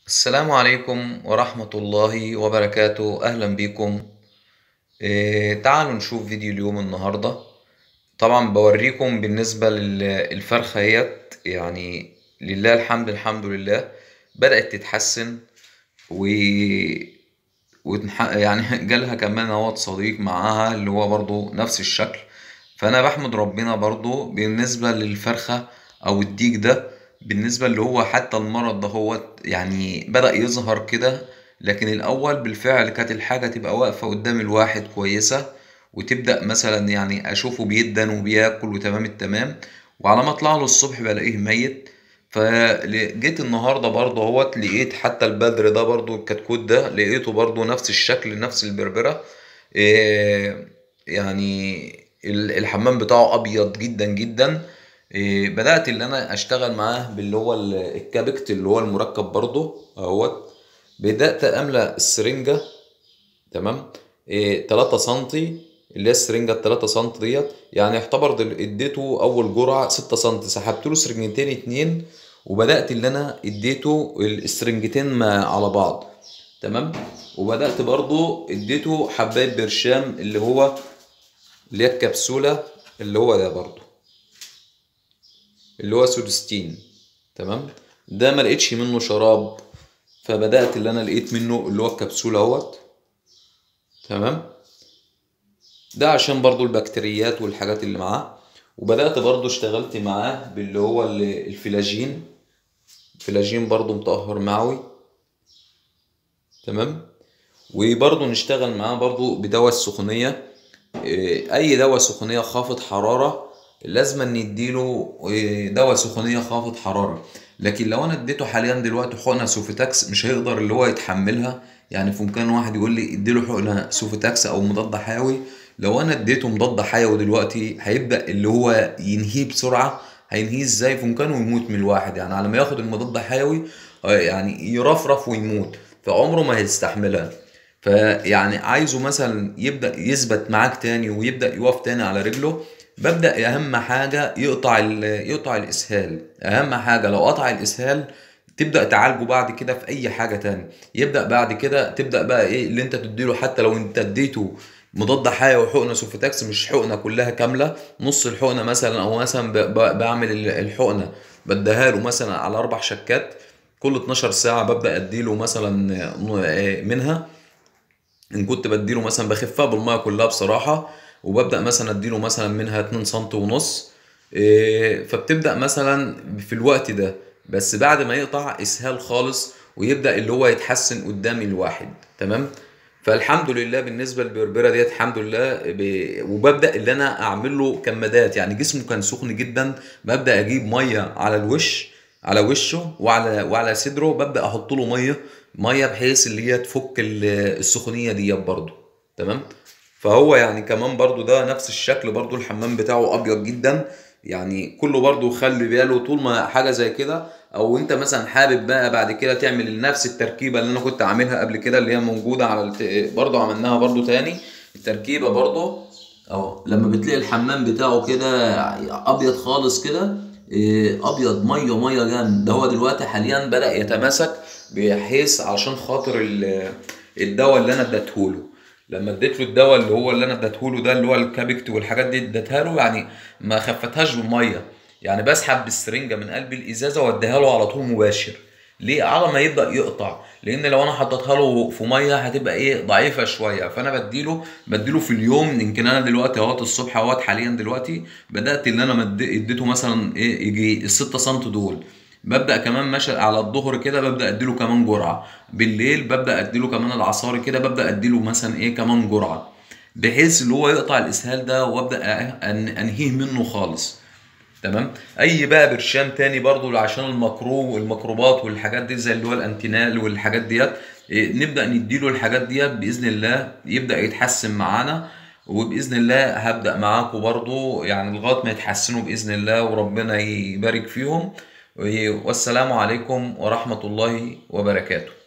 السلام عليكم ورحمة الله وبركاته أهلا بيكم إيه تعالوا نشوف فيديو اليوم النهاردة طبعا بوريكم بالنسبة للفرخة هيت يعني لله الحمد الحمد لله بدأت تتحسن و وتنح... يعني جالها كمان اهوت صديق معاها اللي هو برضو نفس الشكل فأنا بحمد ربنا برضو بالنسبة للفرخة أو الديك ده بالنسبة اللي هو حتى المرض ده هو يعني بدأ يظهر كده لكن الأول بالفعل كانت الحاجة تبقى واقفة قدام الواحد كويسة وتبدأ مثلا يعني أشوفه بيدن وبياكل وتمام التمام وعلى ما أطلع له الصبح بلاقيه ميت فجيت النهاردة برضه اهوت لقيت حتى البدر ده برضه الكتكوت ده لقيته برضه نفس الشكل نفس البربرة إيه يعني الحمام بتاعه أبيض جدا جدا إيه بدأت اللي أنا أشتغل معاه باللي هو الكابكت اللي هو المركب برضه أهوت بدأت أملأ السرنجة تمام إيه تلاتة سنتي اللي هي السرنجة التلاتة سنتي ديت يعني يعتبر اديته أول جرعة ستة سنتي سحبت له سرنجتين اتنين وبدأت اللي أنا اديته السرنجتين على بعض تمام وبدأت برضه اديته حباية برشام اللي هو اللي هي الكبسولة اللي هو ده برضه اللي هو سودستين تمام ده ما لقيتش منه شراب فبدأت اللي انا لقيت منه اللي هو الكبسولة اهوت تمام ده عشان برضو البكتيريات والحاجات اللي معاه وبدأت برضو اشتغلت معاه باللي هو الفلاجين فلاجين برضو مطهر معوي تمام وبرضو نشتغل معاه برضو بدواء السخونية اي دواء سخونية خافض حرارة لازم نديله دواء سخونية خافض حرارة لكن لو انا اديته حاليا دلوقتي حقنة سوفتاكس مش هيقدر اللي هو يتحملها يعني في مكان واحد يقول لي اديله حقنة سوفتاكس او مضاد حيوي لو انا اديته مضاد حيوي دلوقتي هيبدأ اللي هو ينهيه بسرعة هينهيه ازاي في مكانه ويموت من الواحد يعني على ما ياخد المضاد حيوي يعني يرفرف ويموت فعمره ما هيستحملها فيعني عايزه مثلا يبدأ يثبت معاك تاني ويبدأ يقف تاني على رجله ببدأ أهم حاجة يقطع يقطع الإسهال أهم حاجة لو قطع الإسهال تبدأ تعالجه بعد كده في أي حاجة تاني يبدأ بعد كده تبدأ بقى إيه اللي أنت تديله حتى لو أنت اديته مضاد حيوي وحقنة سوفتاكس مش حقنة كلها كاملة نص الحقنة مثلا أو مثلا بعمل الحقنة بديها له مثلا على أربع شكات كل 12 ساعة ببدأ أديله مثلا منها إن كنت بديله مثلا بخفها بالمية كلها بصراحة وببدا مثلا اديله مثلا منها 2 سم ونص فبتبدا مثلا في الوقت ده بس بعد ما يقطع اسهال خالص ويبدا اللي هو يتحسن قدام الواحد تمام فالحمد لله بالنسبه للبربره ديت الحمد لله ب... وببدا اللي انا اعمل له كمادات يعني جسمه كان سخن جدا ببدا اجيب ميه على الوش على وشه وعلى وعلى صدره ببدا احط له ميه ميه بحيث اللي هي تفك السخونيه ديت برضه تمام فهو يعني كمان برضو ده نفس الشكل برضو الحمام بتاعه ابيض جدا يعني كله برضو خلي باله طول ما حاجة زي كده او انت مثلا حابب بقى بعد كده تعمل نفس التركيبة اللي انا كنت عاملها قبل كده اللي هي موجودة على الت... برضو عملناها برضو تاني التركيبة برضو اهو لما بتلاقي الحمام بتاعه كده ابيض خالص كده ابيض ميه ميه جامد ده هو دلوقتي حاليا بدا يتماسك بحيث عشان خاطر الدواء اللي انا اديتهوله لما اديت له الدواء اللي هو اللي انا اديته له ده اللي هو الكابكت والحاجات دي اديتها له يعني ما خفتهاش بالميه يعني بسحب بالسرنجه من قلب الازازه واديها له على طول مباشر ليه على ما يبدا يقطع لان لو انا حطيتها له في ميه هتبقى ايه ضعيفه شويه فانا بديله بديله في اليوم يمكن انا دلوقتي اهوت الصبح اهوت حاليا دلوقتي بدات ان انا اديته مثلا ايه يجي ال 6 سم دول ببدا كمان ماشي على الظهر كده ببدا اديله كمان جرعه بالليل ببدا اديله كمان العصاري كده ببدا اديله مثلا ايه كمان جرعه بحيث اللي هو يقطع الاسهال ده وابدا انهيه منه خالص تمام اي بقى برشام تاني برضو عشان الميكرو والميكروبات والحاجات دي زي اللي هو الانتينال والحاجات ديت إيه نبدا نديله الحاجات ديت باذن الله يبدا يتحسن معانا وباذن الله هبدا معاكم برضو يعني لغايه ما يتحسنوا باذن الله وربنا يبارك فيهم والسلام عليكم ورحمة الله وبركاته